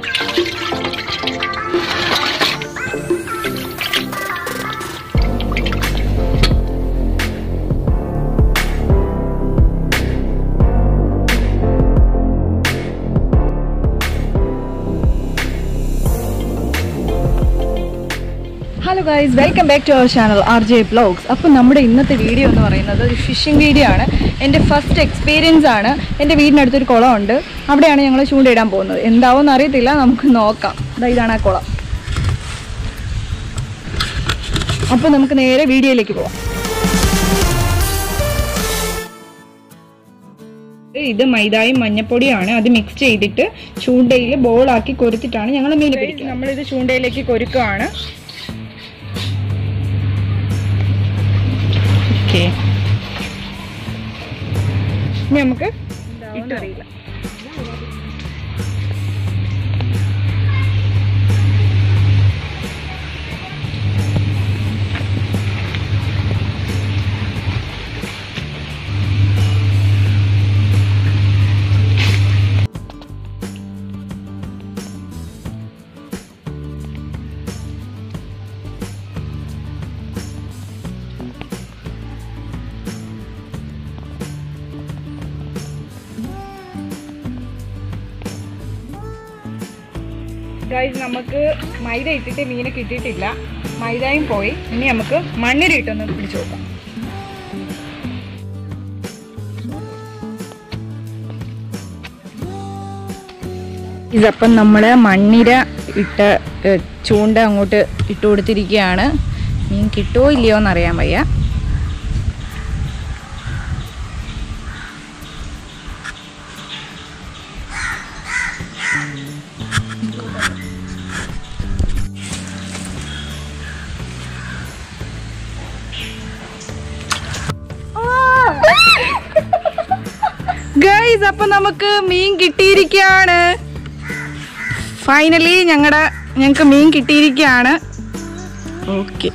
Hello guys welcome back to our channel R J blogs അപ്പോൾ നമ്മുടെ ഇന്നത്തെ video എന്ന് പറയുന്നത് ഒരു ഫിഷിംഗ് വീഡിയോ ആണ് എൻ്റെ ഫസ്റ്റ് എക്സ്പീരിയൻസ് ആണ് എൻ്റെ വീടിനടുത്തൊരു കുളമുണ്ട് അവിടെയാണ് ഞങ്ങൾ ചൂണ്ടയിടാൻ പോകുന്നത് എന്താവുമെന്ന് അറിയത്തില്ല നമുക്ക് നോക്കാം ദാ ഇതാണ് ആ കുളം അപ്പോൾ നമുക്ക് നേരെ വീഡിയോയിലേക്ക് പോവാം ഇത് മൈദായും മഞ്ഞപ്പൊടിയാണ് അത് മിക്സ് ചെയ്തിട്ട് ചൂണ്ടയിൽ ബോളാക്കി കൊരുത്തിട്ടാണ് ഞങ്ങൾ മീൻ പിടിക്കുന്നത് നമ്മളിത് ചൂണ്ടയിലേക്ക് കൊരുക്കുകയാണ് ഓക്കെ ഇനി നമുക്ക് ഇട്ടറിയില്ല ഗൈസ് നമുക്ക് മൈദ ഇട്ടിട്ട് മീനെ കിട്ടിയിട്ടില്ല മൈദയും പോയി ഇനി നമുക്ക് മണ്ണിലിട്ടൊന്ന് പിടിച്ചു നോക്കാം ഇതപ്പം നമ്മൾ മണ്ണിര ഇട്ട് ഏഹ്, ചൂണ്ട അങ്ങോട്ട് ഇട്ട് കൊടുത്തിരിക്കുകയാണ് മീൻ കിട്ടുമോ ഇല്ലയോ എന്നറിയാൻ വയ്യ ഗൈസ് അപ്പൊ നമുക്ക് മീൻ കിട്ടിയിരിക്കുകയാണ് ഫൈനലി ഞങ്ങളുടെ ഞങ്ങൾക്ക് മീൻ കിട്ടിയിരിക്കുകയാണ് ഓക്കെ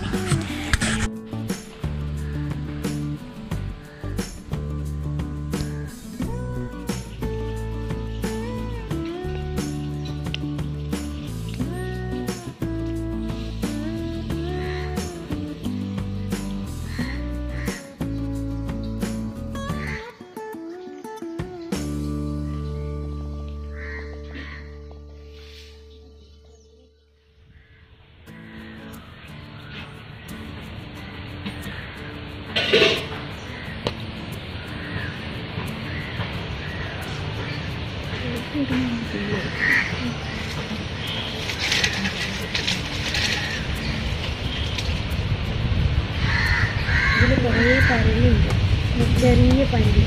ഇതിൽ കുറേ പരലുണ്ട് ചെറിയ പരല്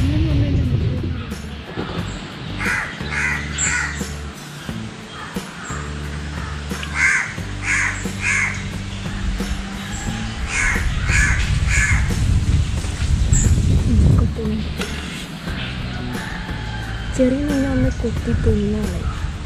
ചെറിയ മീനെ ഒന്ന് കൊത്തി തിന്നോളെ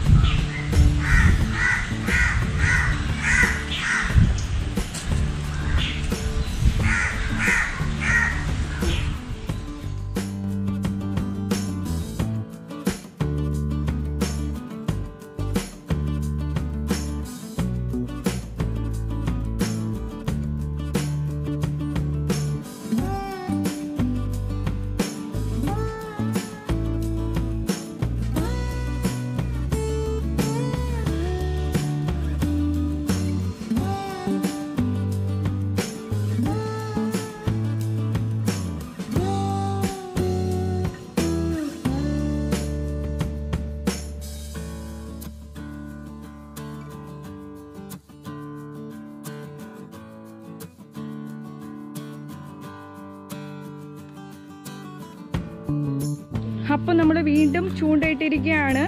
അപ്പൊ നമ്മൾ വീണ്ടും ചൂണ്ടയിട്ടിരിക്കുകയാണ്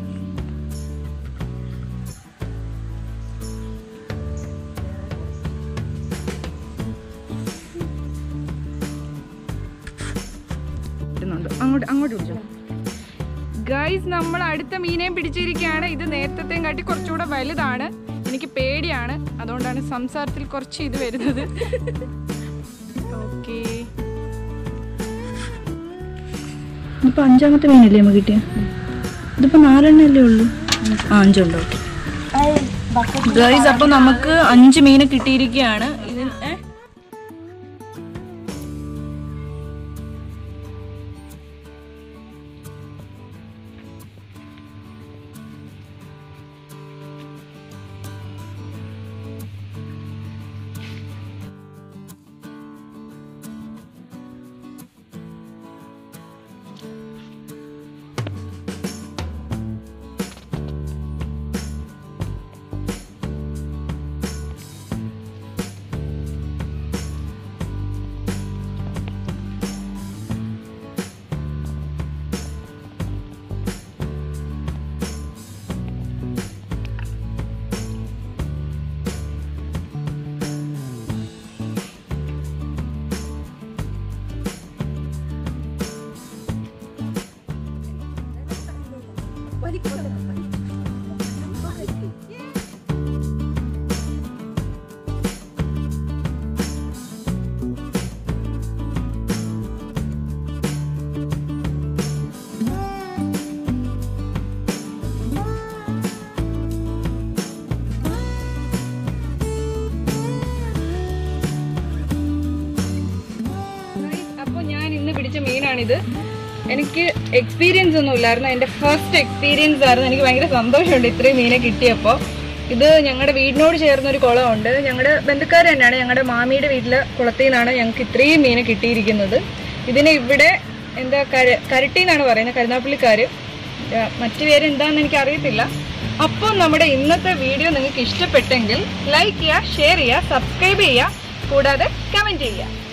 ഇടുന്നുണ്ട്. അങ്ങോട്ട് അങ്ങോട്ട് പിടിച്ചോ ഗൈസ് നമ്മൾ അടുത്ത മീനെയും പിടിച്ചിരിക്കുകയാണ് ഇത് നേരത്തെയും കാട്ടി കുറച്ചുകൂടെ വലുതാണ് എനിക്ക് പേടിയാണ് അതുകൊണ്ടാണ് സംസാരത്തിൽ കുറച്ച് ഇത് വരുന്നത് ഓക്കേ ഇതിപ്പോ അഞ്ചാമത്തെ മീനല്ലേ നമുക്ക് കിട്ടിയ ഇതിപ്പോ നാലെണ്ണല്ലേ ഉള്ളൂ ആ അഞ്ചുണ്ട് ഓക്കെ ഗൈസ് അപ്പോൾ നമുക്ക് അഞ്ച് മീൻ കിട്ടിയിരിക്കുകയാണ് ഇതിന് ഏ? അപ്പോൾ ഞാൻ ഇന്ന് പിടിച്ച മീനാണിത് എനിക്ക് എക്സ്പീരിയൻസ് ഒന്നും ഇല്ലായിരുന്നു എൻ്റെ ഫസ്റ്റ് എക്സ്പീരിയൻസ് ആയിരുന്നു എനിക്ക് ഭയങ്കര സന്തോഷമുണ്ട് ഇത്രയും മീനെ കിട്ടിയപ്പോൾ ഇത് ഞങ്ങളുടെ വീടിനോട് ചേർന്ന ഒരു കുളമുണ്ട് ഞങ്ങളുടെ ബന്ധുക്കാർ തന്നെയാണ് ഞങ്ങളുടെ മാമിയുടെ വീട്ടിലെ കുളത്തിൽ നിന്നാണ് ഞങ്ങൾക്ക് ഇത്രയും മീനെ കിട്ടിയിരിക്കുന്നത് ഇതിനെ ഇവിടെ എന്താ കര കരട്ടി എന്നാണ് പറയുന്നത് കരുനാപ്പള്ളിക്കാർ മറ്റു പേര് എന്താണെന്ന് എനിക്ക് അറിയത്തില്ല അപ്പോൾ നമ്മുടെ ഇന്നത്തെ വീഡിയോ നിങ്ങൾക്ക് ഇഷ്ടപ്പെട്ടെങ്കിൽ ലൈക്ക് ചെയ്യുക ഷെയർ ചെയ്യുക സബ്സ്ക്രൈബ് ചെയ്യുക കൂടാതെ കമൻറ്റ് ചെയ്യുക